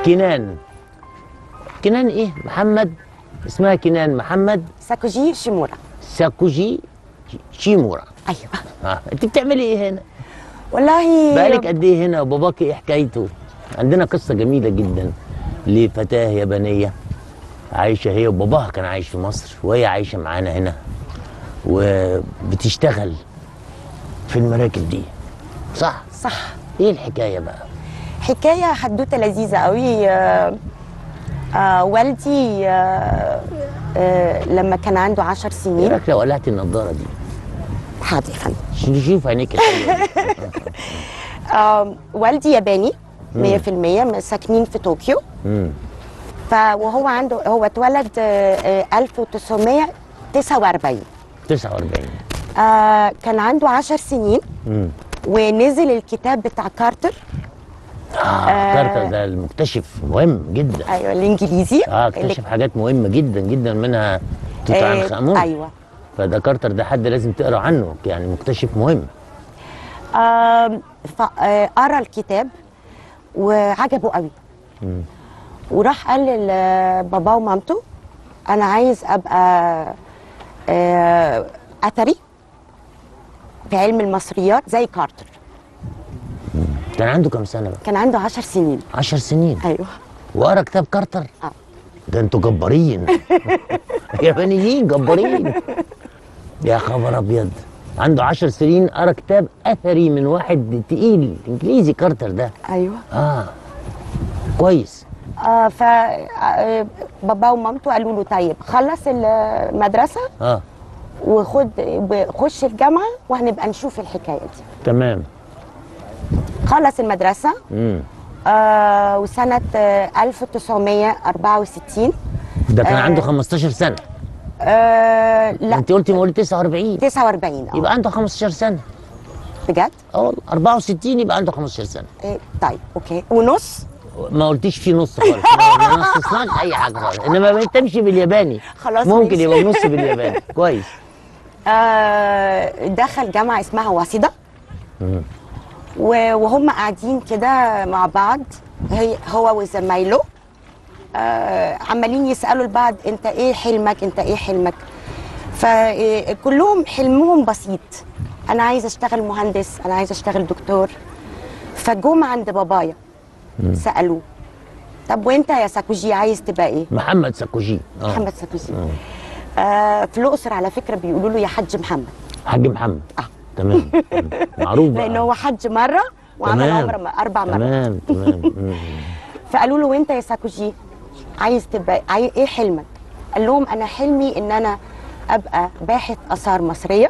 كنان كنان ايه محمد اسمها كنان محمد ساكوجي شيمورا ساكوجي شيمورا ايوه اه انت بتعملي ايه هنا والله بقالك قد ايه هنا وباباك ايه حكايته عندنا قصه جميله جدا لفتاه يابانيه عايشه هي وباباها كان عايش في مصر وهي عايشه معانا هنا وبتشتغل في المراكب دي صح صح ايه الحكايه بقى حكايه حدوته لذيذه قوي آه آه والدي آه آه لما كان عنده عشر ايه سنين رايك لو قلعتي النضاره دي حاضر يا فندم عشان نشوف عينيك الحلوة دي. آه والدي ياباني 100% ساكنين في طوكيو مم. ف وهو عنده هو اتولد آه، آه، 1949 49 آه كان عنده 10 سنين مم. ونزل الكتاب بتاع كارتر اه كارتر ده المكتشف مهم جدا ايوه الانجليزي اه اللي- اكتشف حاجات مهمه جدا جدا منها توت آه، عنخ امون ايوه فده كارتر ده حد لازم تقرا عنه يعني مكتشف مهم آم، فقرا الكتاب وعجبه قوي وراح قال لباباه ومامته انا عايز ابقى آه، اثري في علم المصريات زي كارتر كان عنده كام سنه بقى كان عنده عشر سنين 10 سنين ايوه وقرا كتاب كارتر اه ده انتوا جبارين يابانيين جبارين يا خبر ابيض عنده 10 سنين قرا كتاب اثري من واحد تقيل انجليزي كارتر ده ايوه اه كويس آه ف آه، باباه ومامته قالوا له طيب خلص المدرسه اه وخد خش الجامعه وهنبقى نشوف الحكايه دي تمام خلص المدرسه امم آه وسنه آه 1964 ده كان آه. عنده 15 سنه آه لا انت قلتي مواليد 49 49 اه يبقى عنده 15 سنه بجد؟ اه والله 64 يبقى عنده 15 سنه إيه طيب اوكي ونص ما قلتيش في نص خالص ما نصصناش اي حاجه خالص انما ما تمشي بالياباني خلاص ممكن ماشي. يبقى نص بالياباني كويس آه دخل جامعه اسمها واسده و- وهم قاعدين كده مع بعض هي هو وزمايله آه عمالين يسالوا البعض انت ايه حلمك انت ايه حلمك فكلهم حلمهم بسيط انا عايز اشتغل مهندس انا عايز اشتغل دكتور فجم عند بابايا سالوه طب وانت يا ساكوجي عايز تبقى ايه محمد ساكوجي اه محمد ساكوجي آه في الاقصر على فكره بيقولوا له يا حاج محمد حاج محمد آه. تمام مم. معروف بقى لان هو حج مره وعمل تمام. عمره م- اربع مرات تمام تمام مم. فقالوا له وانت يا ساكوجي عايز تبقى عاي... ايه حلمك؟ قال لهم انا حلمي ان انا ابقى باحث اثار مصريه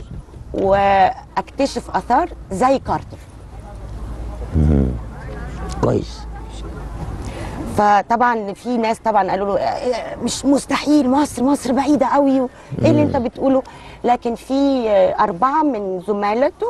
واكتشف اثار زي كارتر كويس فطبعا في ناس طبعا قالوا له "إيه، مش مستحيل مصر مصر بعيده قوي و- ايه اللي انت بتقوله لكن في آه، اربعه من زملائته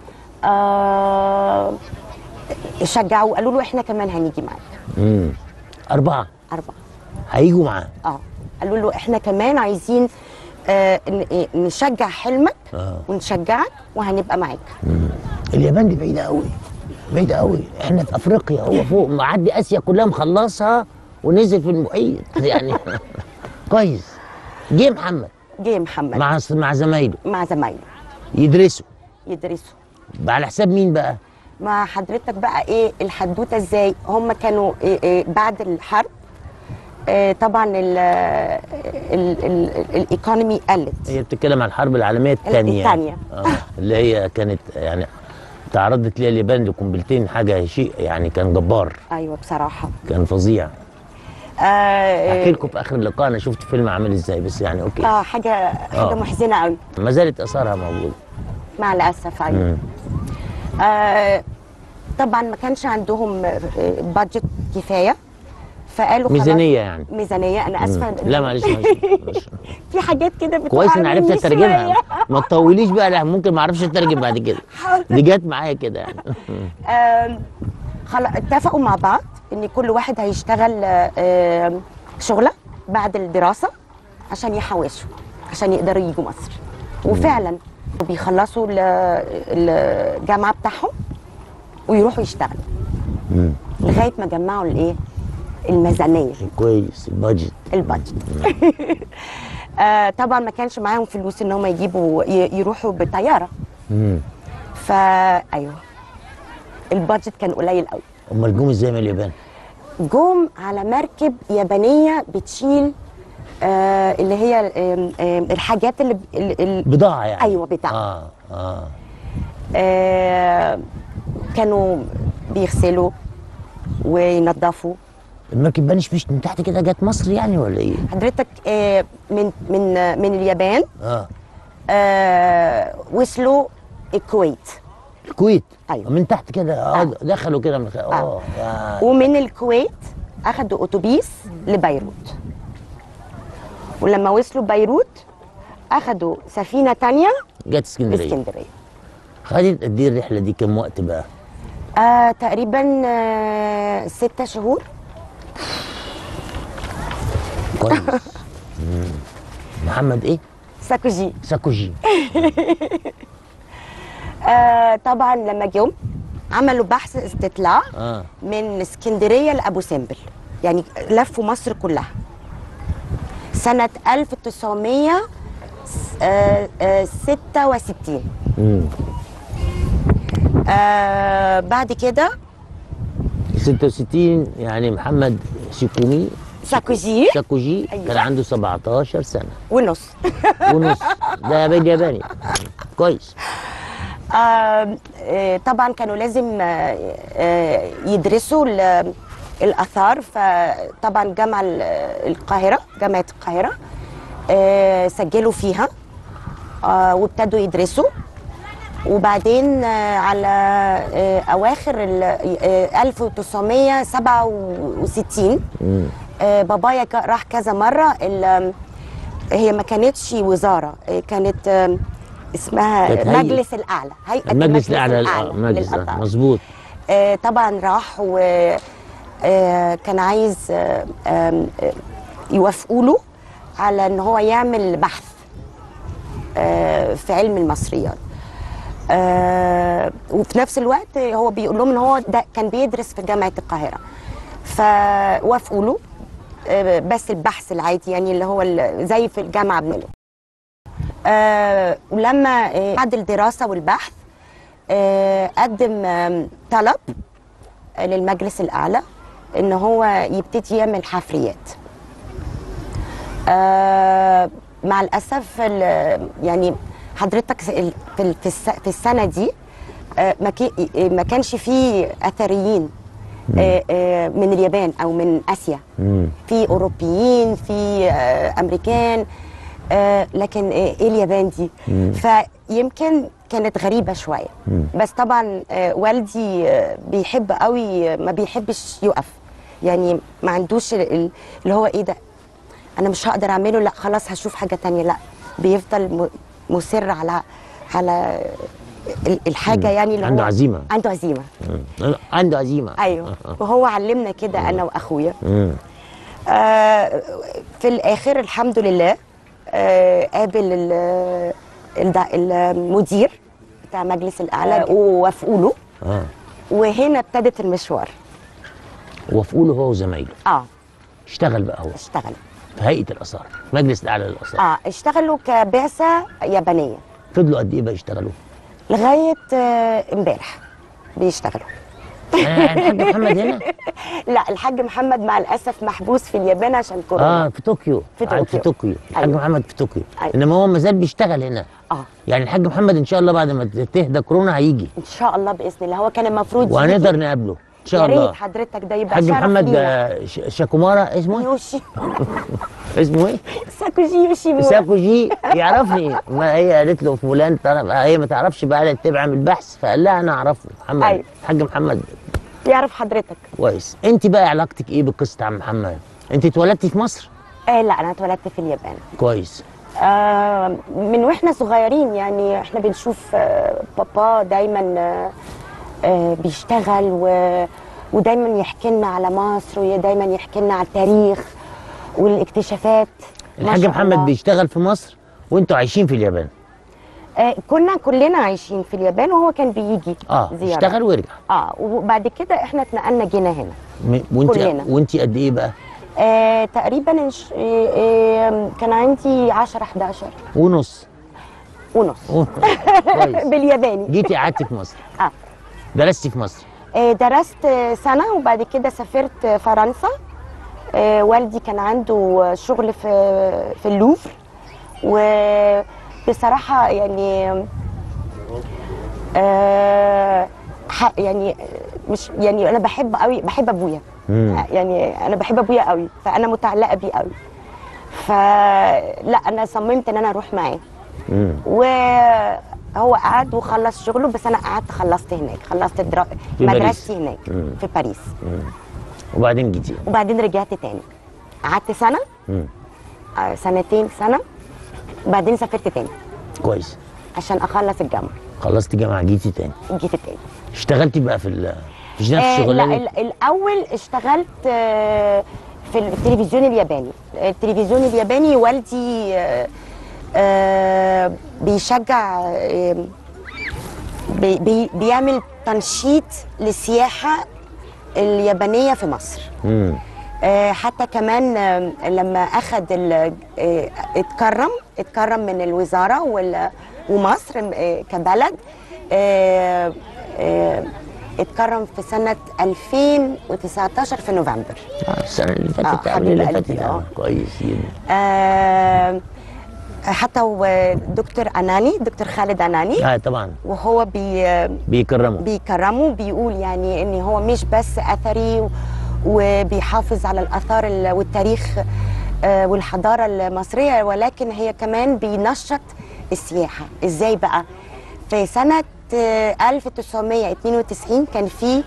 آه شجعوا قالوا له احنا كمان هنيجي معاك مم. أربعة اربعه هيجوا معاه اه قالوا له احنا كمان عايزين آه ن- إيه، نشجع حلمك آه. ونشجعك وهنبقى معاك اليابان دي بعيدة قوي بعيدة قوي احنا في افريقيا هو فوق معدي اسيا كلها مخلصها ونزل في المحيط يعني كويس جه محمد جه محمد مع مع زمايله مع زمايله يدرسوا يدرسوا على حساب مين بقى؟ مع حضرتك بقى ايه الحدوته ازاي هم كانوا إيه إيه بعد الحرب إيه طبعا ال ال ال الايكونومي قلت هي بتتكلم عن الحرب العالميه الثانيه التانية. آه. اللي هي كانت يعني تعرضت ليها اليابان لقنبلتين حاجه شيء يعني كان جبار ايوه بصراحه كان فظيع آه احكي لكم في اخر اللقاء انا شفت فيلم عامل ازاي بس يعني اوكي اه حاجه حاجه آه. محزنه قوي ما زالت اثارها موجوده مع الاسف ايوه مم. آه طبعا ما كانش عندهم بادجت كفايه فقالوا خلاص ميزانيه يعني ميزانيه انا اسفه مم. لا معلش معلش معلش. في حاجات كده بتقع كويس ان عرفت مني اترجمها شوية. ما تطوليش بقى لا ممكن ما اعرفش اترجم بعد كده حاضر. دي جت معايا كده يعني آم، خلاص اتفقوا مع بعض ان كل واحد هيشتغل آم، شغله بعد الدراسه عشان يحوشوا عشان يقدروا يجوا مصر وفعلا بيخلصوا ال- الجامعه بتاعهم ويروحوا يشتغلوا مم. لغايه ما جمعوا الايه الميزانيه كويس البادجت البادجت آه طبعا ما كانش معاهم فلوس ان هم يجيبوا ي- يروحوا بالطياره امم فا ايوه البادجت كان قليل قوي امال جم ازاي من اليابان؟ جم على مركب يابانيه بتشيل آه اللي هي آم، آم، الحاجات اللي ب- ال- ال- بضاعه يعني أيوة، بضاعة. اه اه آه كانوا بيغسلوا وينظفوا المركب بانش مش من تحت كده جت مصر يعني ولا ايه؟ حضرتك آه من من آه، من اليابان اه آه وصلوا الكويت الكويت أيوة. من تحت كده اه آه. دخلوا كده من خ... اه يا- ومن الكويت اخدوا اتوبيس لبيروت ولما وصلوا بيروت اخدوا سفينه تانية جت اسكندريه لاسكندريه خدت قد ايه الرحله دي كام وقت بقى؟ آه تقريبا آه ستة شهور كويس مم. محمد ايه؟ ساكوجي ساكوجي آه طبعا لما جم عملوا بحث استطلاع اه من اسكندريه لابو سمبل يعني لفوا مصر كلها سنه 1966 امم آه بعد كده 66 يعني محمد شيكومي ساكوجي ساكوجي أيوة. كان عنده 17 سنه ونص ونص ده بالياباني كويس آه آه، طبعا كانوا لازم آه، آه، يدرسوا ال- الاثار فطبعا جامعه ال- القاهره جامعه القاهره آه، سجلوا فيها آه، وابتدوا يدرسوا وبعدين آه، على آه، اواخر ال- آه، 1967 مم. آه، بابايا كا- راح كذا مره ال- هي ما كانتش وزاره آه، كانت آه، اسمها كانت هيئة. مجلس الاعلى هيئه المجلس الاعلى المجلس للآثار. مظبوط آه، طبعا راح وكان عايز آه، آم، آه، يوافقوا له على ان هو يعمل بحث آه، في علم المصريات آه، وفي نفس الوقت هو بيقول لهم ان هو ده كان بيدرس في جامعه القاهره فوافقوا له آه، بس البحث العادي يعني اللي هو ال- زي في الجامعه بنعمله آه، ولما آه، بعد الدراسه والبحث آه، قدم آم، طلب آه، للمجلس الاعلى ان هو يبتدي يعمل حفريات آه، مع الاسف ال- يعني حضرتك س- ال- في ال- في الس- في السنه دي آه، ما كي- آه، ما كانش فيه اثريين آه، آه، من اليابان او من اسيا مم. في اوروبيين في آه، امريكان آه، لكن آه، ايه اليابان دي فيمكن كانت غريبه شويه بس طبعا آه، والدي آه، بيحب قوي ما بيحبش يقف يعني ما عندوش ال- ال- اللي هو ايه ده انا مش هقدر اعمله لا خلاص هشوف حاجه تانية لا بيفضل م- مصر على على ال- الحاجه يعني اللي عنده هو عزيمة. عنده عزيمه مم. عنده عزيمه ايوه وهو علمنا كده انا واخويا مم. آه، في الاخر الحمد لله آه، قابل ال- الد- المدير بتاع مجلس الاعلى ووافقوا له اه وهنا ابتدت المشوار وافقوا له هو وزمايله اه اشتغل بقى هو اشتغل في هيئه الاثار مجلس الاعلى للاثار اه اشتغلوا كبعثه يابانيه فضلوا قد ايه بقى يشتغلوا؟ لغايه آه، امبارح بيشتغلوا آه، الحاج محمد هنا؟ لا الحاج محمد مع الاسف محبوس في اليابان عشان كورونا اه في طوكيو في قاعد في طوكيو. طوكيو الحاج أيوة. محمد في طوكيو أيوة. انما هو ما زال بيشتغل هنا اه يعني الحاج محمد ان شاء الله بعد ما تهدى كورونا هيجي ان شاء الله باذن الله هو كان المفروض يجي. وهنقدر نقابله ان شاء يا ريت الله حضرتك ده يبقى الحاج شرف محمد لينا. آه، ش- شاكومارا اسمه ايه؟ يوشي اسمه ايه؟ ساكوجي يوشي ساكوجي يعرفني ما هي قالت له فلان تعرف هي ما تعرفش بقى قالت تبقى من البحث فقال لها انا اعرفه محمد أيوة. الحاج محمد يعرف حضرتك كويس انت بقى علاقتك ايه بقصه عم محمد؟ انت اتولدتي في مصر؟ آه لا انا اتولدت في اليابان كويس آه من واحنا صغيرين يعني احنا بنشوف آه بابا دايما آه آه بيشتغل و ودايما يحكي لنا على مصر ودايما يحكي لنا على التاريخ والاكتشافات ما الحاج شاء محمد الله. بيشتغل في مصر وانتوا عايشين في اليابان آه كنا كلنا عايشين في اليابان وهو كان بيجي اه زياره اشتغل وارجع اه وبعد كده احنا اتنقلنا جينا هنا م- وانت كلنا. وانت قد ايه بقى آه تقريبا إنش- آه آه كان عندي 10 11 ونص ونص ونص. كويس بالياباني جيتي قعدتي في مصر اه درستي في مصر آه، درست آه، سنة وبعد كده سافرت آه، فرنسا آه، والدي كان عنده شغل في في اللوفر وبصراحة يعني آه، ح- يعني مش يعني انا بحب قوي بحب ابويا مم. يعني انا بحب ابويا قوي فانا متعلقه بيه قوي فلا انا صممت ان انا اروح معاه مم. وهو قعد وخلص شغله بس انا قعدت خلصت هناك خلصت درا... في باريس. مدرستي هناك مم. في باريس وبعدين جيتي وبعدين رجعت تاني قعدت سنه مم. آه، سنتين سنه وبعدين سافرت تاني كويس عشان اخلص الجامعه خلصتي جامعه جيتي تاني جيت تاني اشتغلتي بقى في ال في نفس آه، لا الشغلانه ال- الاول اشتغلت آه، في التلفزيون الياباني التلفزيون الياباني والدي آه، آه، بيشجع آه، بي بي بيعمل تنشيط للسياحه اليابانيه في مصر مم. آه، حتى كمان آه، لما اخذ ال- آه، اتكرم اتكرم من الوزاره وال- ومصر آه، كبلد آه، آه، اتكرم في سنه 2019 في نوفمبر آه، السنه اللي آه، فاتت قبل حبيب اللي قلبي، فاتت آه. آه، كويس جدا آه، حتى دكتور اناني دكتور خالد اناني اه طبعا وهو بي بيكرموا بيكرمه بيقول يعني ان هو مش بس اثري و- وبيحافظ على الاثار ال- والتاريخ آه، والحضاره المصريه ولكن هي كمان بينشط السياحه ازاي بقى في سنه آه، 1992 كان في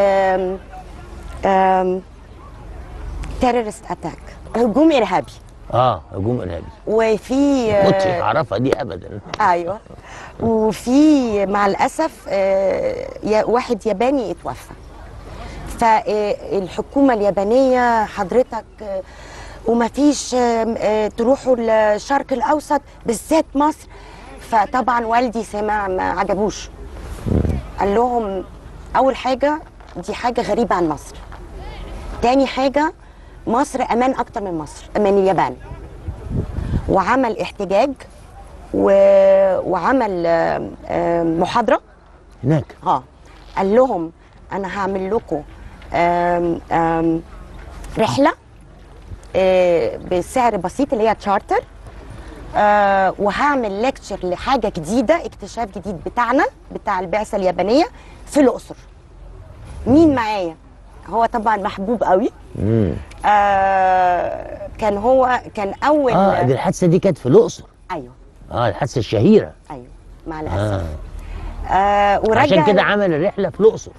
تيرورست اتاك هجوم ارهابي اه هجوم ارهابي وفي آه، كنتش اعرفها دي ابدا ايوه وفي مع الاسف آه، يا- واحد ياباني اتوفى فالحكومه اليابانيه حضرتك آه، ومفيش آه، آه، تروحوا الشرق الاوسط بالذات مصر فطبعا والدي سمع ما عجبوش قال لهم اول حاجه دي حاجه غريبه عن مصر تاني حاجه مصر امان اكتر من مصر من اليابان وعمل احتجاج و... وعمل آم، آم، محاضره هناك اه قال لهم انا هعمل لكم آم، آم، رحله آه، بسعر بسيط اللي هي تشارتر آه، وهعمل ليكتشر لحاجه جديده اكتشاف جديد بتاعنا بتاع البعثه اليابانيه في الاقصر مين معايا هو طبعا محبوب قوي مم. آه كان هو كان اول اه دي الحادثه دي كانت في الاقصر ايوه اه الحادثه الشهيره ايوه مع الاسف اه آه ورجع عشان كده عمل الرحله في الاقصر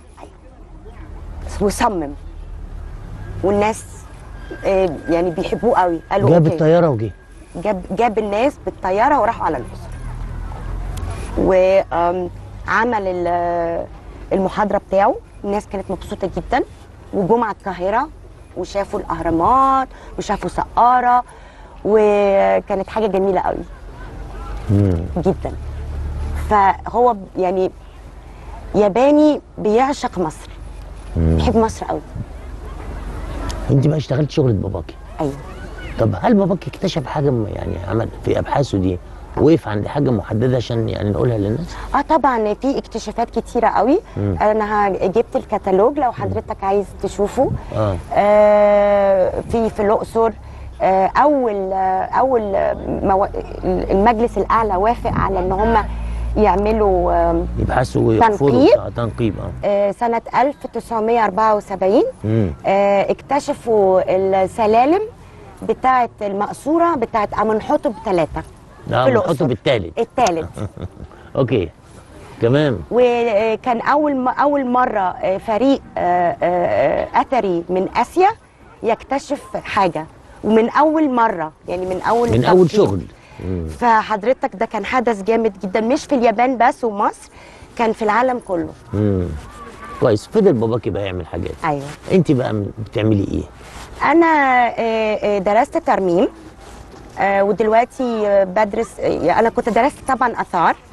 وصمم والناس آه يعني بيحبوه قوي قالوا جاب أوكي. الطياره وجه جاب جاب الناس بالطياره وراحوا على الاقصر وعمل ال- المحاضره بتاعه الناس كانت مبسوطه جدا وجم على القاهره وشافوا الاهرامات وشافوا سقاره وكانت حاجه جميله قوي مم. جدا فهو يعني ياباني بيعشق مصر بيحب مصر قوي انت بقى اشتغلت شغله باباكي ايوه طب هل باباك اكتشف حاجه م- يعني عمل في ابحاثه دي وقف عند حاجه محدده عشان يعني نقولها للناس اه طبعا في اكتشافات كتيره قوي مم. انا ه- جبت الكتالوج لو حضرتك عايز تشوفه اه آه في في الاقصر آه اول آه اول آه، مو... المجلس الاعلى وافق على ان هم يعملوا آه يبحثوا ويحفروا تنقيب؟ آه تنقيب اه آه، سنه 1974 مم. آه، اكتشفوا السلالم بتاعه المقصوره بتاعه امنحتب ثلاثه اه في بنحطه الأقصر. بالتالت الثالث اوكي تمام وكان اول م- اول مره آه، فريق آه، آه، اثري من اسيا يكتشف حاجه ومن اول مره يعني من اول من اول تنقيب. شغل مم. فحضرتك ده كان حدث جامد جدا مش في اليابان بس ومصر كان في العالم كله مم. كويس فضل باباكي بقى يعمل حاجات ايوه انت بقى م- بتعملي ايه انا آه، آه، درست ترميم آه، ودلوقتي آه، بدرس آه، انا كنت درست طبعا اثار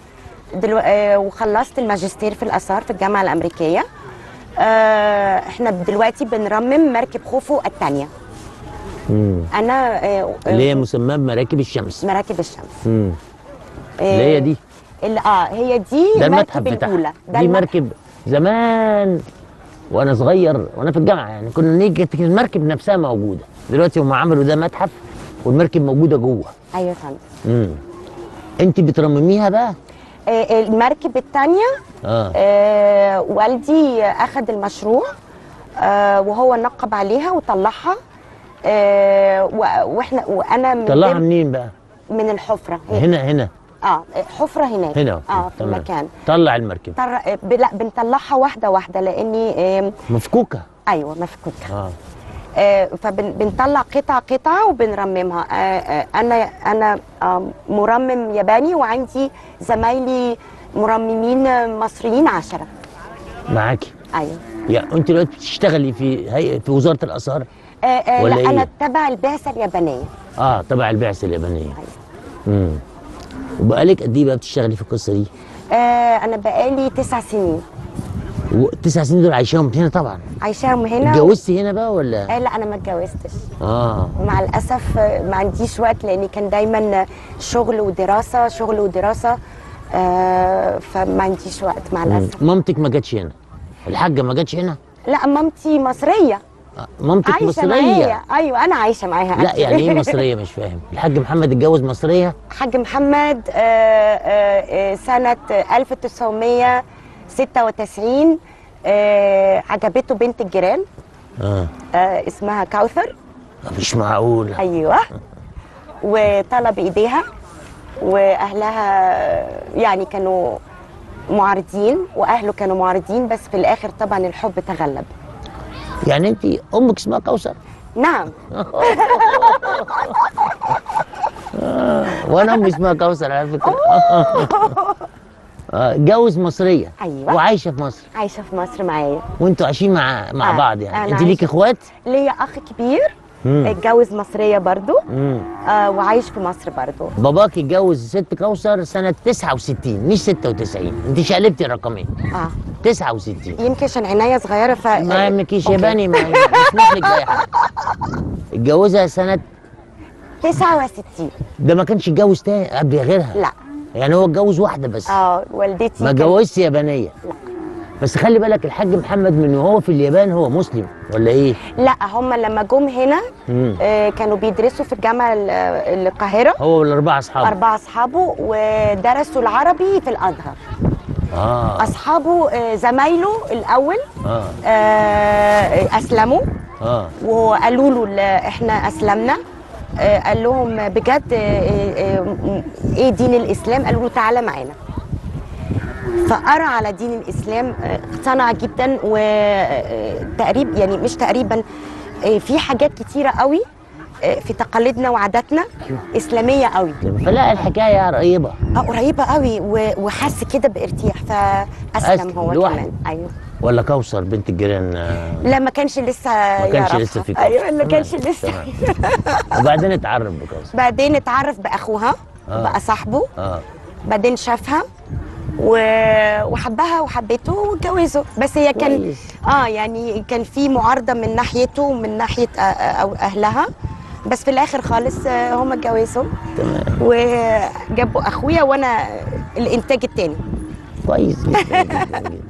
دلو... آه وخلصت الماجستير في الاثار في الجامعه الامريكيه آه احنا دلوقتي بنرمم مركب خوفو الثانيه مم. انا آه اللي هي مسماه بمراكب الشمس مراكب الشمس مم. آه اللي هي دي اللي اه هي دي ده المتحف المركب بتاعها الاولى ده دي المتحف. مركب زمان وانا صغير وانا في الجامعه يعني كنا نيجي كانت المركب نفسها موجوده دلوقتي هم عملوا ده متحف والمركب موجوده جوه ايوه فهمت امم انت بترمميها بقى آه المركب الثانيه اه آه والدي اخذ المشروع آه وهو نقب عليها وطلعها آه و- واحنا وانا من طلعها ضمن- منين بقى من الحفره هي- هنا هنا اه حفره هناك هنا اه في تمام. المكان طلع المركب طر... آه، ب- لا بنطلعها واحده واحده لاني آه مفكوكه ايوه مفكوكه اه آه فبنطلع قطعه قطعه وبنرممها آه آه انا انا آه مرمم ياباني وعندي زمايلي مرممين مصريين عشرة معاكي ايوه يعني انت دلوقتي بتشتغلي في هيئه في وزاره الاثار آه آه ولا لا إيه؟ انا تبع البعثه اليابانيه اه تبع البعثه اليابانيه امم وبقالك قد ايه بقى بتشتغلي في القصه دي؟ آه انا بقالي تسع سنين وتسع سنين دول عايشاهم هنا طبعا عايشاهم هنا اتجوزتي هنا بقى ولا؟ آه لا انا ما اتجوزتش اه ومع الاسف آه، ما عنديش وقت لاني كان دايما شغل ودراسه شغل ودراسه آه فما عنديش وقت مع مم. الاسف مامتك ما جاتش هنا الحاجه ما جاتش هنا لا مامتي مصريه آه، مامتك عايشه مصريه معايا ايوه انا عايشه معاها لا يعني ايه مصريه مش فاهم الحاج محمد اتجوز مصريه حاج محمد آه، آه، آه، سنه 1996 آه، عجبته بنت الجيران اه آه، اسمها كوثر مش معقول ايوه وطلب ايديها واهلها يعني كانوا معارضين واهله كانوا معارضين بس في الاخر طبعا الحب تغلب يعني انت امك اسمها كوثر نعم وانا امي اسمها كوثر على فكره آه، اتجوز مصريه أيوة. وعايشه في مصر عايشه في مصر معايا وانتوا عايشين مع مع آه، بعض يعني أنا انت ليك عايشة. اخوات ليا اخ كبير مم. اتجوز مصريه برضو امم آه وعايش في مصر برضو باباك اتجوز ست كوثر سنه 69 مش 96 انت شقلبتي الرقمين اه 69 يمكن عشان عينيا صغيره ف ما يهمكيش أوكي. ياباني ما يسمح لك بأي حاجه اتجوزها سنه 69 ده ما كانش اتجوز تاني قبل غيرها لا يعني هو اتجوز واحده بس اه والدتي ما كانت- اتجوزش يابانيه بس خلي بالك الحاج محمد من وهو في اليابان هو مسلم ولا ايه؟ لا هم لما جم هنا مم. آه كانوا بيدرسوا في الجامعه ال- آه، القاهره هو والاربعه اصحابه أربعة أصحابه ودرسوا العربي في الأزهر اه أصحابه آه، زمايله الأول اه آه، أسلموا اه وقالوا له ال- إحنا أسلمنا آه، قال لهم بجد آه، آه، آه، إيه دين الإسلام قالوا له تعالى معانا فقرا على دين الإسلام آه، اقتنع جدا وتقريبا يعني مش تقريبا آه، في حاجات كتيرة قوي آه، في تقاليدنا وعاداتنا إسلامية قوي فلا الحكايه قريبه اه قريبه قوي و- وحس كده بارتياح فاسلم أسلم هو لوحده. كمان ايوه ولا كوثر بنت الجيران آه، لا ما كانش لسه ما كانش يعرفها. لسه في كوثر ايوه ما كانش تمام، لسه تمام. وبعدين اتعرف بكوثر بعدين اتعرف باخوها آه. بقى صاحبه اه بعدين شافها و... وحبها وحبته واتجوزوا بس هي كان كويس. اه يعني كان في معارضه من ناحيته ومن ناحيه آه، آه، أو اهلها بس في الاخر خالص آه، هم اتجوزوا تمام وجابوا اخويا وانا الانتاج التاني كويس جدا جدا جدا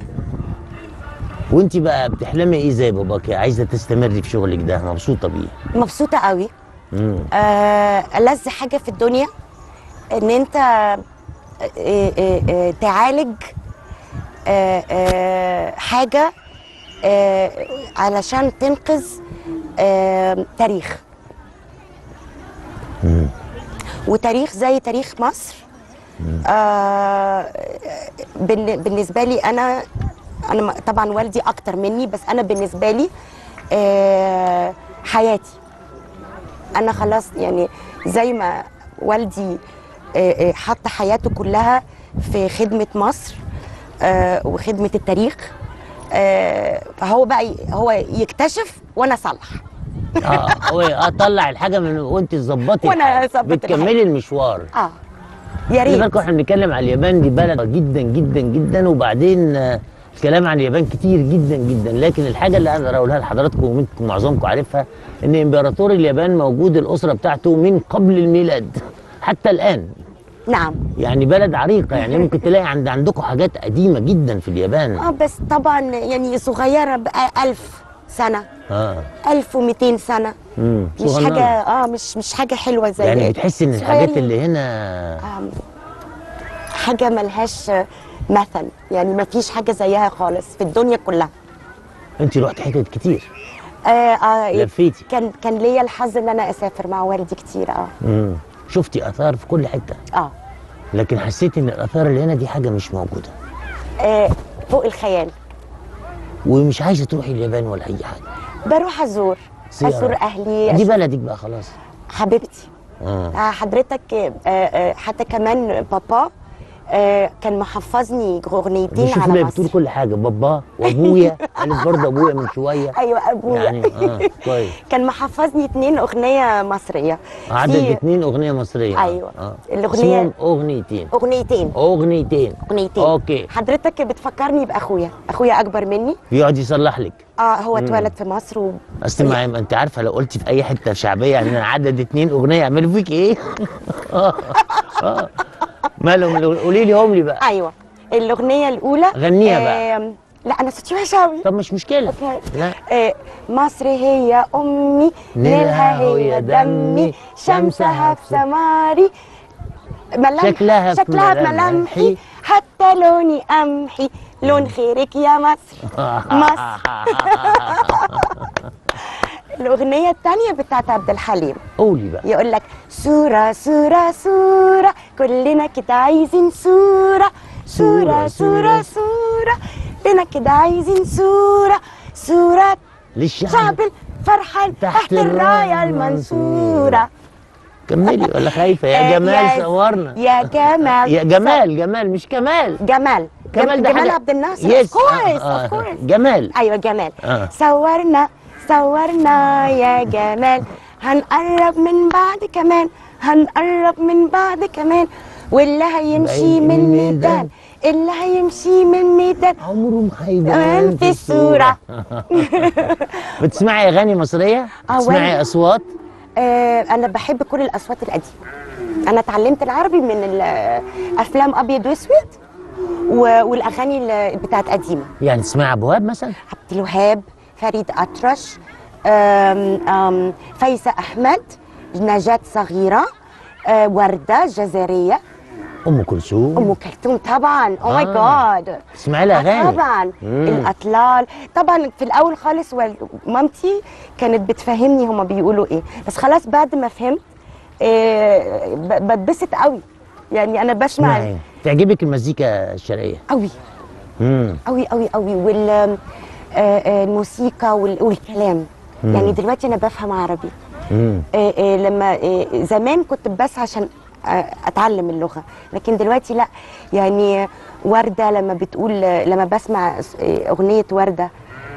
وانت بقى بتحلمي ايه زي باباك عايزه تستمري في شغلك ده مبسوطه بيه مبسوطه قوي امم آه، ألذ حاجة في الدنيا إن أنت آه، آه، آه، تعالج آه، آه، حاجة آه، علشان تنقذ آه، تاريخ وتاريخ زي تاريخ مصر آه، بالن- بالنسبة لي أنا أنا م- طبعا والدي أكتر مني بس أنا بالنسبة لي آه، حياتي انا خلاص يعني زي ما والدي آه، آه، حط حياته كلها في خدمه مصر آه، وخدمه التاريخ آه، فهو بقى ي- هو يكتشف وانا اصلح اه هو اطلع الحاجه من وانت تظبطي وأنا الحاجة. أظبط بتكملي المشوار اه يا خلي ريت. بالكم احنا بنتكلم على اليابان دي بلد جدا جدا جدا وبعدين آه، الكلام عن اليابان كتير جدا جدا لكن الحاجه اللي اقدر اقولها لحضراتكم وممكن معظمكم عارفها ان امبراطور اليابان موجود الاسره بتاعته من قبل الميلاد حتى الان نعم يعني بلد عريقه يعني ممكن تلاقي عند عندكم حاجات قديمه جدا في اليابان اه بس طبعا يعني صغيره بقى ألف سنه اه 1200 سنه امم مش صغننة. حاجه اه مش مش حاجه حلوه زي يعني بتحس ان الحاجات صغيرين. اللي هنا آم، حاجه ملهاش مثل يعني ما فيش حاجه زيها خالص في الدنيا كلها انت رحت حتت كتير آه آه لفيتي كان كان ليا الحظ ان انا اسافر مع والدي كتير اه امم شفتي اثار في كل حته اه, لكن حسيت ان الاثار اللي هنا دي حاجه مش موجوده آه فوق الخيال ومش عايزه تروحي اليابان ولا اي حاجه بروح ازور زيارة. ازور اهلي دي أشوف بلدك بقى خلاص حبيبتي اه آه، حضرتك آه، آه، حتى كمان بابا آه، كان محفظني اغنيتين بشوف على اللي مصر بتقول كل حاجه بابا وابويا قالت برضه ابويا من شويه ايوه ابويا يعني اه كويس كان محفظني اتنين اغنيه مصريه عدد في اتنين اغنيه مصريه أيوة. اه الأغنية- اسمهم اغنيتين اغنيتين اغنيتين اغنيتين اوكي حضرتك بتفكرني باخويا اخويا اكبر مني بيقعد يصلح لك اه هو اتولد في مصر و... اصل ما ما انت عارفه لو قلتي في اي حته شعبيه يعني أنا عدد اتنين اغنيه يعملوا فيك ايه؟ آه. آه. مالهم قولي لي هم لي بقى ايوه الاغنيه الاولى غنيها بقى. آم، لا انا صوتي وحش قوي طب مش مشكله لا آه، مصر هي امي نيلها هي دمي شمسها في سماري ملامح شكلها في شكلها في ملامحي. ملامحي حتى لوني قمحي لون خيرك يا مصر مصر الأغنية الثانية بتاعت عبد الحليم قولي بقى يقول لك صورة صورة صورة كلنا كده عايزين صورة صورة صورة صورة كلنا كده عايزين صورة صورة للشعب شعب الفرحان تحت الراية المنصورة كملي ولا خايفه آه، يا جمال يا- صورنا يا جمال يا جمال جمال مش كمال جمال كمال ده جمال حاجة- عبد الناصر يس of course آه، of آه، course جمال ايوه جمال آه. صورنا صورنا يا جمال هنقرب من بعض كمان هنقرب من بعض كمان واللي هيمشي بعيد من من ميدان اللي هيمشي من ميدان عمره ما هيبان كمان في الصورة بتسمعي اغاني مصريه؟ آه، بتسمعي وين؟ اصوات؟ آه انا بحب كل الاصوات القديمه انا اتعلمت العربي من الافلام ابيض واسود و- والاغاني ال- بتاعت قديمه يعني تسمعي ابو وهاب مثلا؟ عبد الوهاب فريد أطرش آم، آم، فايزة أحمد نجاة صغيرة آه، وردة جزائرية ام كلثوم أم كلثوم طبعا أو ماي آه. جاد تسمعي لها اغاني؟ طبعا مم. الأطلال طبعا في الأول خالص وال- مامتي كانت بتفهمني هما بيقولوا إيه بس خلاص بعد ما فهمت آه، ب- بتبسط قوي يعني أنا بسمع اسمعي تعجبك المزيكا الشرقيه؟ قوي امم قوي قوي قوي وال آه، آه، الموسيقى وال- والكلام مم. يعني دلوقتي انا بفهم عربي امم آه، آه، لما آه، زمان كنت بس عشان آه، اتعلم اللغه لكن دلوقتي لا يعني ورده لما بتقول آه، لما بسمع آه، اغنيه ورده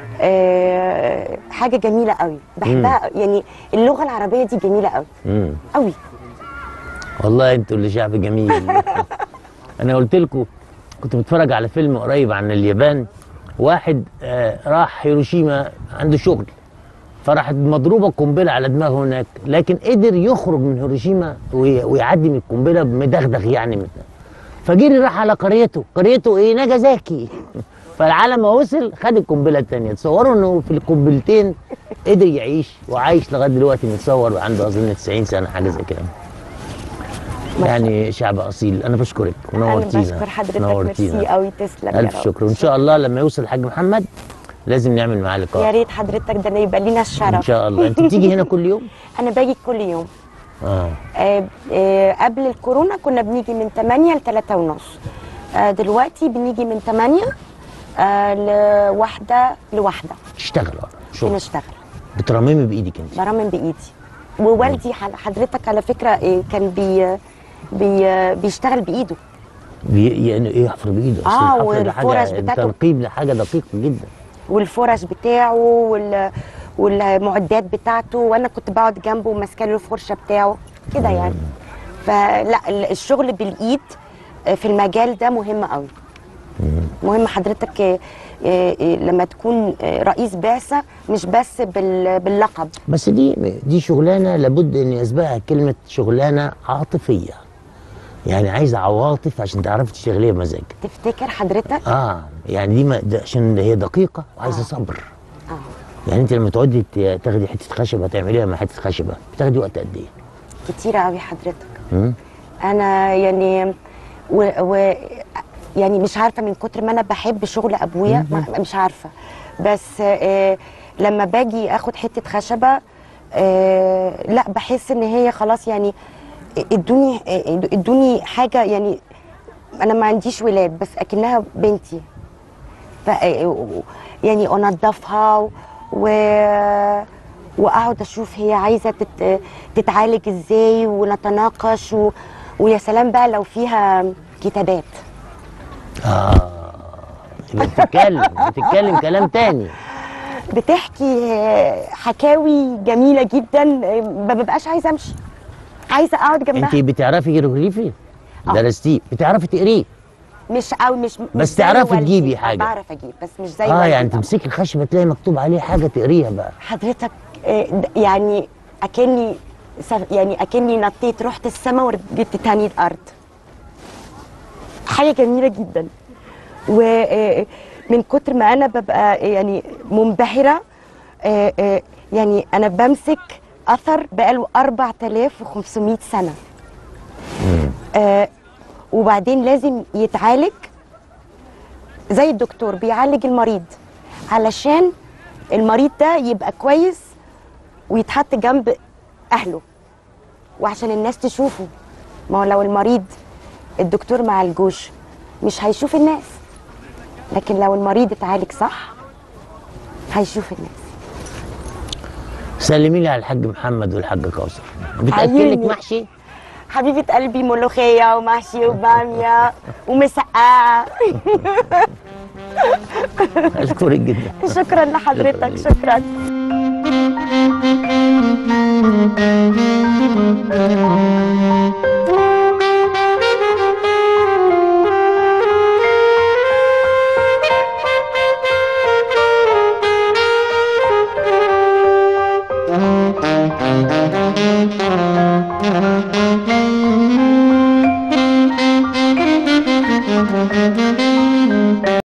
آه، حاجه جميله قوي بحبها يعني اللغه العربيه دي جميله قوي امم قوي والله انتوا اللي شعب جميل انا قلت لكم كنت بتفرج على فيلم قريب عن اليابان واحد آه راح هيروشيما عنده شغل فراحت مضروبه قنبله على دماغه هناك لكن قدر يخرج من هيروشيما وي- ويعدي من القنبله مدغدغ يعني من فجري راح على قريته قريته ايه ناجازاكي فالعالم ما وصل خد القنبله الثانيه تصوروا انه في القنبلتين قدر يعيش وعايش لغايه دلوقتي متصور عنده اظن 90 سنه حاجه زي كده يعني شعب اصيل انا بشكرك انا ونورتينا بشكر حضرتك ميرسي قوي تسلم يا الف رب. شكر وان شاء الله لما يوصل الحاج محمد لازم نعمل معاه يا لقاء ريت حضرتك ده أنا يبقى لينا ان الشرف شاء الله انت بتيجي هنا كل يوم انا باجي كل يوم اه آه، آه، قبل الكورونا كنا بنيجي من 8 ل 3 ونص آه، دلوقتي بنيجي من 8 آه، لواحدة لواحدة تشتغل اه شغل بنشتغل بترممي بايدك انت برمم بإيدي ووالدي حل- حضرتك على فكرة آه، كان بي بي بيشتغل بإيده بي يعني ايه يحفر بايده اصل آه، الحفر ده حاجه والفرش بتاعته. التنقيب ده حاجه دقيقه جدا والفرش بتاعه وال والمعدات بتاعته وانا كنت بقعد جنبه وماسكه له الفرشه بتاعه كده يعني فلا ال- الشغل بالايد آه، في المجال ده مهم قوي مهم حضرتك آه، آه، آه، لما تكون آه، رئيس بعثه مش بس بال- باللقب بس دي دي شغلانه لابد ان يسبقها كلمه شغلانه عاطفيه يعني عايزه عواطف عشان تعرفي تشتغليها بمزاج تفتكر حضرتك اه يعني دي ما ده عشان هي دقيقه وعايزه صبر اه يعني انت لما تقعدي ت- تاخدي حته خشبه تعمليها مع حته خشبه بتاخدي وقت قد ايه؟ كتير قوي حضرتك مم؟ انا يعني و, و يعني مش عارفه من كتر ما انا بحب شغل ابويا ما- مش عارفه بس آه لما باجي اخد حته خشبه آه لا بحس ان هي خلاص يعني ادوني ادوني حاجه يعني انا ما عنديش ولاد بس اكنها بنتي ف يعني انضفها و واقعد اشوف هي عايزه تت... تتعالج ازاي ونتناقش و... ويا سلام بقى لو فيها كتابات اه يبقى بتتكلم بتتكلم كلام تاني بتحكي حكاوي جميله جدا ما ببقاش عايزه امشي عايزه اقعد جنبها انت بتعرفي هيروغليفي؟ آه. درستيه بتعرفي تقريه مش او مش مش بس زي تعرفي والدي. تجيبي آه، حاجة. بعرف اجيب بس مش زي اه والدي يعني طبعاً. تمسكي الخشبه تلاقي مكتوب عليه حاجه تقريها بقى حضرتك آه، د- يعني اكني سف- يعني اكني نطيت رحت السما ورجعت تاني الارض حاجه جميله جدا ومن كتر ما انا ببقى يعني منبهره آه، آه، يعني انا بمسك اثر بقاله 4500 سنه آه، وبعدين لازم يتعالج زي الدكتور بيعالج المريض علشان المريض ده يبقى كويس ويتحط جنب اهله وعشان الناس تشوفه ما هو لو المريض الدكتور مع الجوش مش هيشوف الناس لكن لو المريض اتعالج صح هيشوف الناس سلمي لي على الحاج محمد والحاج كوثر بتاكلك عيوني. محشي حبيبة قلبي ملوخية ومحشي وبامية ومسقعة اشكرك جدا شكرا لحضرتك شكراً. شكرا